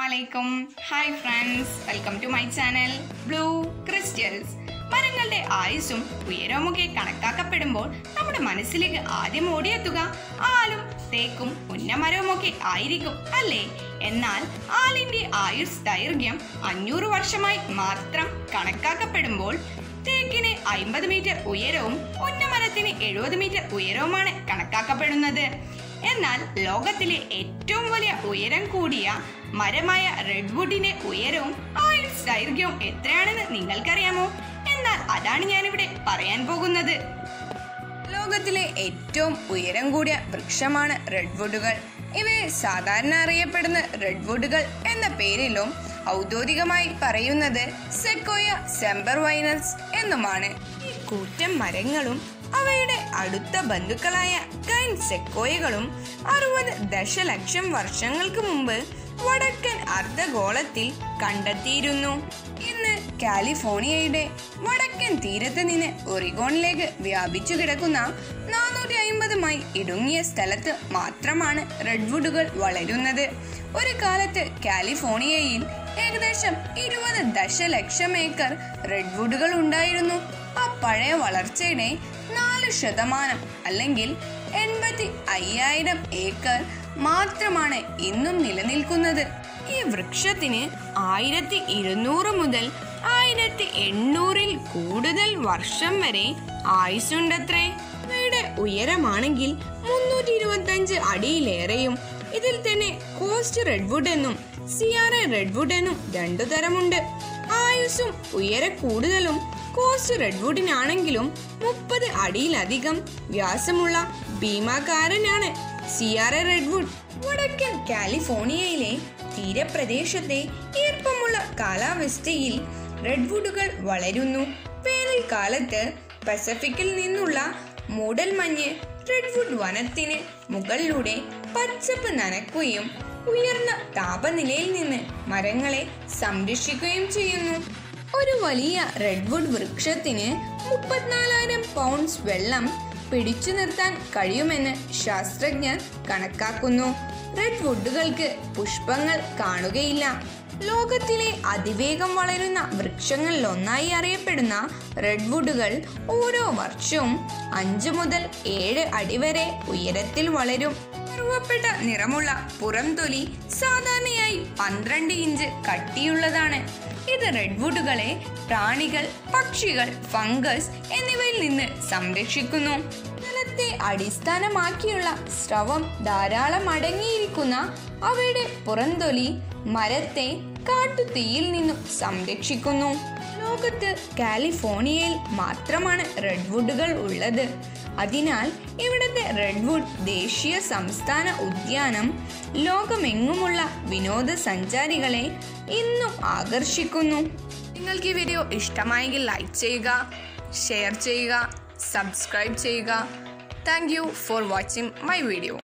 അലൈക്കും hi friends welcome to my channel blue crystals മരങ്ങളുടെ ആയുസ്സും ഉയരവുമൊക്കെ കണക്കാക്കപ്പെടുമ്പോൾ നമ്മുടെ മനസ്സിലേക്ക് ആദ്യം ഓടിയെത്തുക ആലും തേക്കും ഉന്നമരവുമൊക്കെ ആയിരിക്കും അല്ലേ എന്നാൽ ആലിന്റെ ആയുസ് ദൈർഘ്യം അഞ്ഞൂറ് വർഷമായി മാത്രം കണക്കാക്കപ്പെടുമ്പോൾ തേക്കിന് അമ്പത് മീറ്റർ ഉയരവും ഉന്നമരത്തിന് എഴുപത് മീറ്റർ ഉയരവുമാണ് കണക്കാക്കപ്പെടുന്നത് എന്നാൽ ലോകത്തിലെ ഏറ്റവും വലിയ ഉയരം കൂടിയ മരമായ റെഡ്വുഡിന്റെ ഉയരവും ആയുസ് ദൈർഘ്യവും എത്രയാണെന്ന് നിങ്ങൾക്കറിയാമോ എന്നാൽ അതാണ് ഞാനിവിടെ പറയാൻ പോകുന്നത് ലോകത്തിലെ ഏറ്റവും ഉയരം കൂടിയ വൃക്ഷമാണ് റെഡ്വുഡുകൾ ഇവയെ സാധാരണ അറിയപ്പെടുന്ന റെഡ്വുഡുകൾ എന്ന പേരിലും ഔദ്യോഗികമായി പറയുന്നത് സെക്കോയ സെമ്പർ വൈനൽസ് എന്നുമാണ് ഈ കൂറ്റൻ മരങ്ങളും അവയുടെ അടുത്ത ബന്ധുക്കളായ കൈൻ സെക്കോയകളും അറുപത് ദശലക്ഷം വർഷങ്ങൾക്ക് മുമ്പ് വടക്കൻ അർദ്ധഗോളത്തിൽ കണ്ടെത്തിയിരുന്നു ഇന്ന് കാലിഫോർണിയയുടെ വടക്കൻ തീരത്ത് നിന്ന് ഒറിഗോണിലേക്ക് വ്യാപിച്ചു കിടക്കുന്ന നാനൂറ്റി അമ്പത് മൈൽ ഇടുങ്ങിയ സ്ഥലത്ത് മാത്രമാണ് റെഡ്വുഡുകൾ വളരുന്നത് ഒരു കാലത്ത് കാലിഫോർണിയയിൽ ഏകദേശം ഇരുപത് ദശലക്ഷം ഏക്കർ റെഡ്വുഡുകൾ ഉണ്ടായിരുന്നു ആ പഴയ വളർച്ചയുടെ നാല് ശതമാനം അല്ലെങ്കിൽ എൺപത്തി അയ്യായിരം ഏക്കർ മാത്രമാണ് ഇന്നും നിലനിൽക്കുന്നത് ഈ വൃക്ഷത്തിന് ആയിരത്തി ഇരുന്നൂറ് മുതൽ ആയിരത്തി എണ്ണൂറിൽ കൂടുതൽ വർഷം വരെ ആയുസുണ്ടത്രേ ഇവയുടെ ഉയരമാണെങ്കിൽ മുന്നൂറ്റി ഇരുപത്തി അഞ്ച് അടിയിലേറെയും ഇതിൽ തന്നെ കോസ്റ്റ് റെഡ്വുഡ് എന്നും സിയാറ റെഡ്വുഡ് എന്നും രണ്ടു തരമുണ്ട് ആയുസ്സും ഉയര കൂടുതലും കോസ്റ്റ് റെഡ്വുഡിനാണെങ്കിലും മുപ്പത് അടിയിലധികം വ്യാസമുള്ള ഭീമാകാരനാണ് സിയാറ റെഡ്വുഡ് വടക്കൻ കാലിഫോർണിയയിലെ തീരപ്രദേശത്തെ ഈർപ്പമുള്ള കാലാവസ്ഥയിൽ റെഡ്വുഡുകൾ വളരുന്നു വേനൽക്കാലത്ത് പസഫിക്കിൽ നിന്നുള്ള മൂടൽമഞ്ഞ് റെഡ്വുഡ് വനത്തിന് മുകളിലൂടെ പച്ചപ്പ് നനയ്ക്കുകയും ഉയർന്ന താപനിലയിൽ നിന്ന് മരങ്ങളെ സംരക്ഷിക്കുകയും ചെയ്യുന്നു ഒരു വലിയ റെഡ്വുഡ് വൃക്ഷത്തിന് മുപ്പത്തിനാലായിരം പൗണ്ട്സ് വെള്ളം പിടിച്ചു നിർത്താൻ കഴിയുമെന്ന് ശാസ്ത്രജ്ഞർ കണക്കാക്കുന്നു റെഡ് വുഡുകൾക്ക് പുഷ്പങ്ങൾ കാണുകയില്ല ലോകത്തിലെ അതിവേഗം വളരുന്ന വൃക്ഷങ്ങളിൽ ഒന്നായി അറിയപ്പെടുന്ന റെഡ്വുഡുകൾ ഓരോ വർഷവും അഞ്ചു മുതൽ ഏഴ് അടി വരെ ഉയരത്തിൽ വളരും കറുവപ്പെട്ട നിറമുള്ള പുറംതൊലി സാധാരണയായി പന്ത്രണ്ട് ഇഞ്ച് കട്ടിയുള്ളതാണ് ഇത് റെഡ്വുഡുകളെ പ്രാണികൾ പക്ഷികൾ ഫംഗസ് എന്നിവയിൽ നിന്ന് സംരക്ഷിക്കുന്നു ജലത്തെ അടിസ്ഥാനമാക്കിയുള്ള സ്രവം ധാരാളം അടങ്ങിയിരിക്കുന്ന അവയുടെ പുറംതൊലി മരത്തെ കാട്ടുതീയിൽ നിന്നും സംരക്ഷിക്കുന്നു ലോകത്ത് കാലിഫോർണിയയിൽ മാത്രമാണ് റെഡ്വുഡുകൾ ഉള്ളത് അതിനാൽ ഇവിടുത്തെ റെഡ്വുഡ് ദേശീയ സംസ്ഥാന ഉദ്യാനം ലോകമെങ്ങുമുള്ള വിനോദസഞ്ചാരികളെ ഇന്നും ആകർഷിക്കുന്നു നിങ്ങൾക്ക് ഈ വീഡിയോ ഇഷ്ടമായെങ്കിൽ ലൈക്ക് ചെയ്യുക ഷെയർ ചെയ്യുക സബ്സ്ക്രൈബ് ചെയ്യുക thank you for watching my video